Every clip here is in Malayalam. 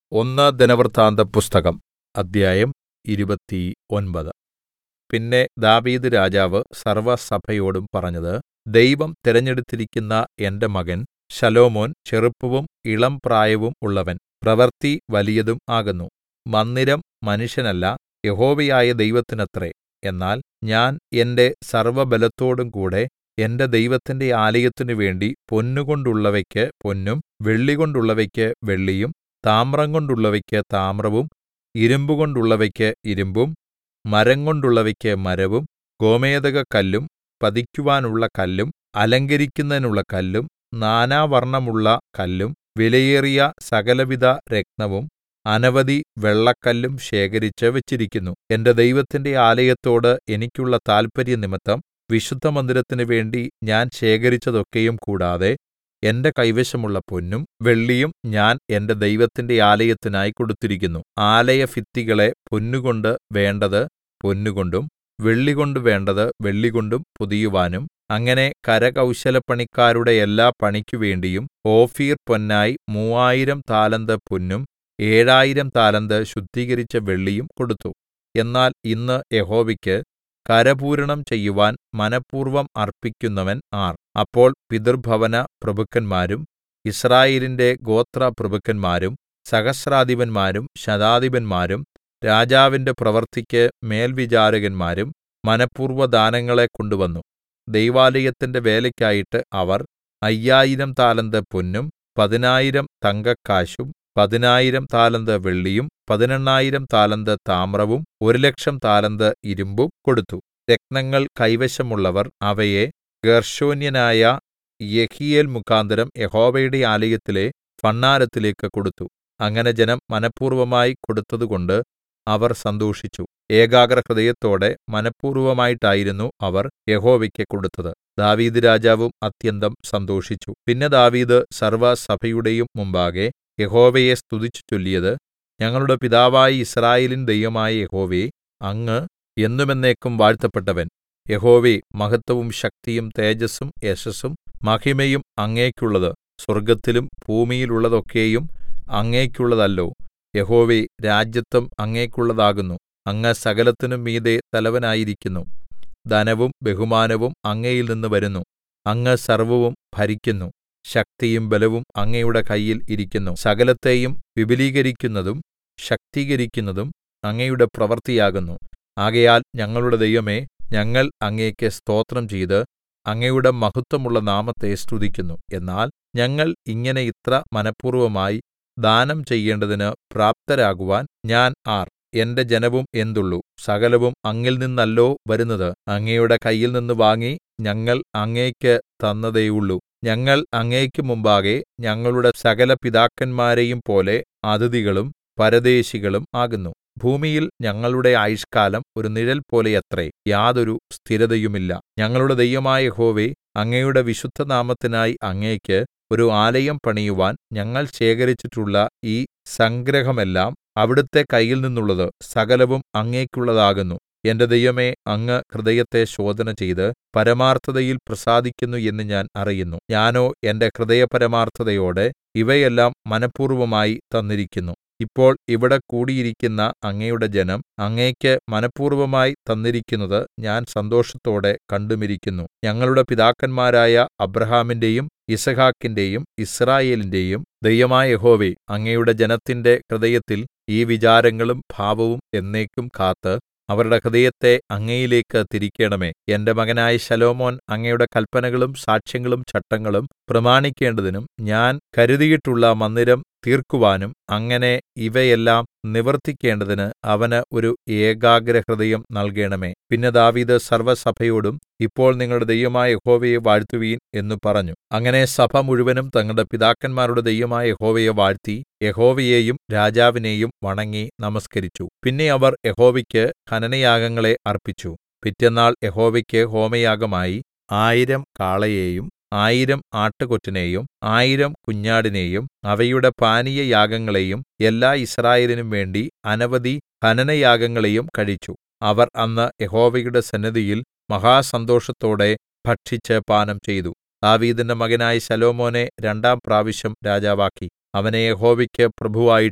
ഒന്ന് ദിനവൃത്താന്തപുസ്തകം അദ്ധ്യായം ഇരുപത്തിയൊൻപത് പിന്നെ ദാവീദ് രാജാവ് സർവ്വസഭയോടും പറഞ്ഞത് ദൈവം തിരഞ്ഞെടുത്തിരിക്കുന്ന എന്റെ മകൻ ശലോമോൻ ചെറുപ്പവും ഇളംപ്രായവും ഉള്ളവൻ പ്രവൃത്തി വലിയതും ആകുന്നു മന്ദിരം മനുഷ്യനല്ല യഹോവയായ ദൈവത്തിനത്രേ എന്നാൽ ഞാൻ എന്റെ സർവ്വബലത്തോടും കൂടെ എന്റെ ദൈവത്തിന്റെ ആലയത്തിനു വേണ്ടി പൊന്നുകൊണ്ടുള്ളവയ്ക്ക് പൊന്നും വെള്ളികൊണ്ടുള്ളവയ്ക്ക് വെള്ളിയും താമ്രംകൊണ്ടുള്ളവയ്ക്ക് താമ്രവും ഇരിമ്പുകൊണ്ടുള്ളവയ്ക്ക് ഇരുമ്പും മരംകൊണ്ടുള്ളവയ്ക്ക് മരവും ഗോമേദകക്കല്ലും പതിക്കുവാനുള്ള കല്ലും അലങ്കരിക്കുന്നതിനുള്ള കല്ലും നാനാവർണ്ണമുള്ള കല്ലും വിലയേറിയ സകലവിധ രത്നവും അനവധി വെള്ളക്കല്ലും ശേഖരിച്ച് വച്ചിരിക്കുന്നു എന്റെ ദൈവത്തിന്റെ ആലയത്തോട് എനിക്കുള്ള താല്പര്യം നിമിത്തം വിശുദ്ധമന്ദിരത്തിനു വേണ്ടി ഞാൻ ശേഖരിച്ചതൊക്കെയും കൂടാതെ എന്റെ കൈവശമുള്ള പൊന്നും വെള്ളിയും ഞാൻ എന്റെ ദൈവത്തിന്റെ ആലയത്തിനായി കൊടുത്തിരിക്കുന്നു ആലയഭിത്തികളെ പൊന്നുകൊണ്ട് വേണ്ടത് പൊന്നുകൊണ്ടും വെള്ളികൊണ്ട് വേണ്ടത് വെള്ളികൊണ്ടും പൊതിയുവാനും അങ്ങനെ കരകൗശലപ്പണിക്കാരുടെ എല്ലാ പണിക്കുവേണ്ടിയും ഓഫീർ പൊന്നായി മൂവായിരം താലന്ത് പൊന്നും ഏഴായിരം താലന്ത് ശുദ്ധീകരിച്ച വെള്ളിയും കൊടുത്തു എന്നാൽ ഇന്ന് യഹോവയ്ക്ക് കരപൂരണം ചെയ്യുവാൻ മനഃപൂർവ്വം അർപ്പിക്കുന്നവൻ ആർ അപ്പോൾ പിതൃഭവന പ്രഭുക്കന്മാരും യിസ്രായേലിന്റെ ഗോത്രപ്രഭുക്കന്മാരും സഹസ്രാധിപന്മാരും ശതാധിപന്മാരും രാജാവിന്റെ പ്രവൃത്തിക്ക് മേൽവിചാരകന്മാരും മനഃപൂർവ്വദാനങ്ങളെ കൊണ്ടുവന്നു ദൈവാലയത്തിന്റെ വേലയ്ക്കായിട്ട് അവർ അയ്യായിരം താലന്ത് പൊന്നും പതിനായിരം തങ്കക്കാശും പതിനായിരം താലന്ത് വെള്ളിയും പതിനെണ്ണായിരം താലന്ത് താമ്രവും ഒരു ലക്ഷം താലന്ത് ഇരുമ്പും കൊടുത്തു രത്നങ്ങൾ കൈവശമുള്ളവർ അവയെ ഗേർശോന്യനായ യെഹീയേൽ മുഖാന്തരം യഹോവയുടെ ആലയത്തിലെ ഭണ്ഡാരത്തിലേക്ക് കൊടുത്തു അങ്ങനെ ജനം മനഃപൂർവ്വമായി കൊടുത്തതുകൊണ്ട് അവർ സന്തോഷിച്ചു ഏകാഗ്രഹൃദയത്തോടെ മനഃപൂർവ്വമായിട്ടായിരുന്നു അവർ യഹോവയ്ക്ക് കൊടുത്തത് ദാവീദ് രാജാവും അത്യന്തം സന്തോഷിച്ചു പിന്നെ ദാവീദ് സർവ്വസഭയുടെയും മുമ്പാകെ യഹോവയെ സ്തുതിച്ചു ചൊല്ലിയത് ഞങ്ങളുടെ പിതാവായ യിസ്രായേലിൻ ദൈവമായ യഹോവേ അങ്ങ് എന്നും എന്നേക്കും വാഴ്ത്തപ്പെട്ടവൻ യഹോവേ മഹത്വവും ശക്തിയും തേജസ്സും യശസ്സും മഹിമയും അങ്ങേക്കുള്ളത് സ്വർഗ്ഗത്തിലും ഭൂമിയിലുള്ളതൊക്കെയും അങ്ങേക്കുള്ളതല്ലോ യഹോവേ രാജത്വം അങ്ങേക്കുള്ളതാകുന്നു അങ്ങ് സകലത്തിനും മീതെ തലവനായിരിക്കുന്നു ധനവും ബഹുമാനവും അങ്ങയിൽ നിന്ന് വരുന്നു അങ്ങ് സർവ്വവും ഭരിക്കുന്നു ശക്തിയും ബലവും അങ്ങയുടെ കയ്യിൽ ഇരിക്കുന്നു സകലത്തെയും വിപുലീകരിക്കുന്നതും ശക്തീകരിക്കുന്നതും അങ്ങയുടെ പ്രവൃത്തിയാകുന്നു ആകയാൽ ഞങ്ങളുടെ ദൈവമേ ഞങ്ങൾ അങ്ങേക്ക് സ്തോത്രം ചെയ്ത് അങ്ങയുടെ മഹത്വമുള്ള നാമത്തെ സ്തുതിക്കുന്നു എന്നാൽ ഞങ്ങൾ ഇങ്ങനെ ഇത്ര മനഃപൂർവ്വമായി ദാനം ചെയ്യേണ്ടതിന് പ്രാപ്തരാകുവാൻ ഞാൻ ആർ എന്റെ ജനവും എന്തുള്ളു സകലവും അങ്ങിൽ നിന്നല്ലോ വരുന്നത് അങ്ങയുടെ കയ്യിൽനിന്ന് വാങ്ങി ഞങ്ങൾ അങ്ങേക്ക് തന്നതേയുള്ളൂ ഞങ്ങൾ അങ്ങേക്ക് മുമ്പാകെ ഞങ്ങളുടെ സകല പിതാക്കന്മാരെയും പോലെ അതിഥികളും പരദേശികളും ആകുന്നു ഭൂമിയിൽ ഞങ്ങളുടെ ആയുഷ്കാലം ഒരു നിഴൽ പോലെയത്രേ യാതൊരു സ്ഥിരതയുമില്ല ഞങ്ങളുടെ ദൈവമായ യഹോവേ അങ്ങയുടെ വിശുദ്ധനാമത്തിനായി അങ്ങേക്ക് ഒരു ആലയം പണിയുവാൻ ഞങ്ങൾ ശേഖരിച്ചിട്ടുള്ള ഈ സംഗ്രഹമെല്ലാം അവിടുത്തെ കയ്യിൽ നിന്നുള്ളത് സകലവും അങ്ങേക്കുള്ളതാകുന്നു എന്റെ ദൈവമേ അങ്ങ് ഹൃദയത്തെ ശോധനചെയ്ത് പരമാർത്ഥതയിൽ പ്രസാദിക്കുന്നു എന്ന് ഞാൻ അറിയുന്നു ഞാനോ എന്റെ ഹൃദയപരമാർത്ഥതയോടെ ഇവയെല്ലാം മനഃപൂർവ്വമായി തന്നിരിക്കുന്നു ഇപ്പോൾ ഇവിടെ കൂടിയിരിക്കുന്ന അങ്ങയുടെ ജനം അങ്ങേക്ക് മനഃപൂർവ്വമായി തന്നിരിക്കുന്നത് ഞാൻ സന്തോഷത്തോടെ കണ്ടുമിരിക്കുന്നു ഞങ്ങളുടെ പിതാക്കന്മാരായ അബ്രാഹാമിന്റെയും യിസ്ഹാക്കിന്റെയും യിസ്രായേലിന്റെയും ദൈവമായ യഹോവേ അങ്ങയുടെ ജനത്തിന്റെ ഹൃദയത്തിൽ ഈ വിചാരങ്ങളും ഭാവവും എന്നേക്കും കാത്ത് അവരുടെ ഹൃദയത്തെ അങ്ങയിലേക്ക് തിരിക്കണമേ എന്റെ മകനായ ശലോമോൻ അങ്ങയുടെ കല്പനകളും സാക്ഷ്യങ്ങളും ചട്ടങ്ങളും പ്രമാണിക്കേണ്ടതിനും ഞാൻ കരുതിയിട്ടുള്ള മന്ദിരം തീർക്കുവാനും അങ്ങനെ ഇവയെല്ലാം നിവർത്തിക്കേണ്ടതിന് അവന് ഒരു ഏകാഗ്രഹൃദയം നൽകണമേ പിന്നെ ദാവീദ് സർവ്വസഭയോടും ഇപ്പോൾ നിങ്ങളുടെ ദൈവമായ യഹോവയെ വാഴ്ത്തുവീൻ എന്ന് പറഞ്ഞു അങ്ങനെ സഭ മുഴുവനും തങ്ങളുടെ പിതാക്കന്മാരുടെ ദൈവമായ യഹോവയെ വാഴ്ത്തി യഹോവയെയും രാജാവിനെയും വണങ്ങി നമസ്കരിച്ചു പിന്നെ അവർ യഹോവയ്ക്ക് ഹനനയാഗങ്ങളെ അർപ്പിച്ചു പിറ്റെന്നാൾ യഹോവയ്ക്ക് ഹോമയാഗമായി ആയിരം കാളയെയും ആയിരം ആട്ടുകൊറ്റനെയും ആയിരം കുഞ്ഞാടിനെയും അവയുടെ പാനീയയാഗങ്ങളെയും എല്ലാ യിസ്രായേലിനും വേണ്ടി അനവധി ഹനനയാഗങ്ങളെയും കഴിച്ചു അവർ അന്ന് യഹോവയുടെ സന്നിധിയിൽ മഹാസന്തോഷത്തോടെ ഭക്ഷിച്ച് പാനം ചെയ്തു ദാവീദിന്റെ മകനായ ശലോമോനെ രണ്ടാം പ്രാവശ്യം രാജാവാക്കി അവനെ യഹോവയ്ക്ക് പ്രഭുവായിട്ടും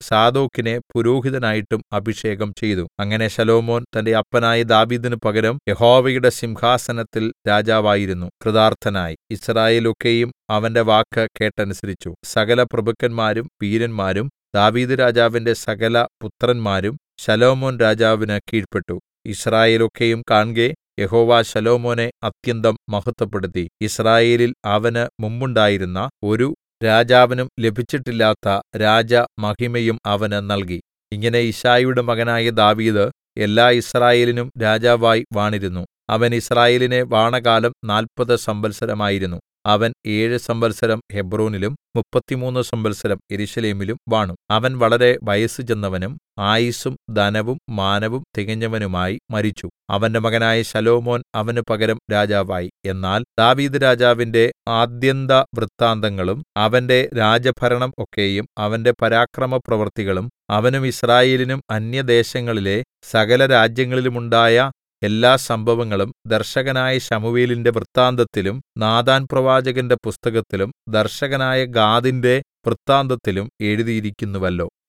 സാദോക്കിനെ പുരോഹിതനായിട്ടും അഭിഷേകം ചെയ്തു അങ്ങനെ ശലോമോൻ തന്റെ അപ്പനായ ദാവീദിന് പകരം യഹോവയുടെ സിംഹാസനത്തിൽ രാജാവായിരുന്നു കൃതാർത്ഥനായി യിസ്രായേലൊക്കെയും അവന്റെ വാക്ക് കേട്ടനുസരിച്ചു സകല പ്രഭുക്കന്മാരും വീരന്മാരും ദാവീദ് രാജാവിന്റെ സകല പുത്രന്മാരും ശലോമോൻ രാജാവിന് കീഴ്പെട്ടു യിസ്രായേലൊക്കെയും കാൺകെ യഹോവ ശലോമോനെ അത്യന്തം മഹത്വപ്പെടുത്തി യിസ്രായേലിൽ അവന് മുമ്പുണ്ടായിരുന്ന ഒരു രാജാവിനും ലഭിച്ചിട്ടില്ലാത്ത രാജമഹിമയും അവന് നൽകി ഇങ്ങനെ യിശ്ശായിയുടെ മകനായ ദാവീദ് എല്ലാ യിസ്രായേലിനും രാജാവായി വാണിരുന്നു അവൻ യിസ്രായേലിനെ വാണകാലം നാല്പത് സംവത്സരമായിരുന്നു അവൻ ഏഴ് സംവത്സരം ഹെബ്രോനിലും മുപ്പത്തിമൂന്ന് സംവത്സരം യെരൂശലേമിലും വാണു അവൻ വളരെ വയസ്സ് ചെന്നവനും ആയുസ്സും ധനവും മാനവും തികഞ്ഞവനുമായി മരിച്ചു അവന്റെ മകനായ ശലോമോൻ അവന് പകരം രാജാവായി എന്നാൽ ദാവീദ് രാജാവിന്റെ ആദ്യന്തവൃത്താന്തങ്ങളും അവന്റെ രാജഭരണം ഒക്കെയും അവന്റെ പരാക്രമപ്രവൃത്തികളും അവനും യിസ്രായേലിനും അന്യദേശങ്ങളിലെ സകല രാജ്യങ്ങളിലുമുണ്ടായ എല്ലാ സംഭവങ്ങളും ദർശകനായ ശമൂവേലിന്റെ വൃത്താന്തത്തിലും നാഥാൻ പ്രവാചകന്റെ പുസ്തകത്തിലും ദർശകനായ ഗാദിന്റെ വൃത്താന്തത്തിലും എഴുതിയിരിക്കുന്നുവല്ലോ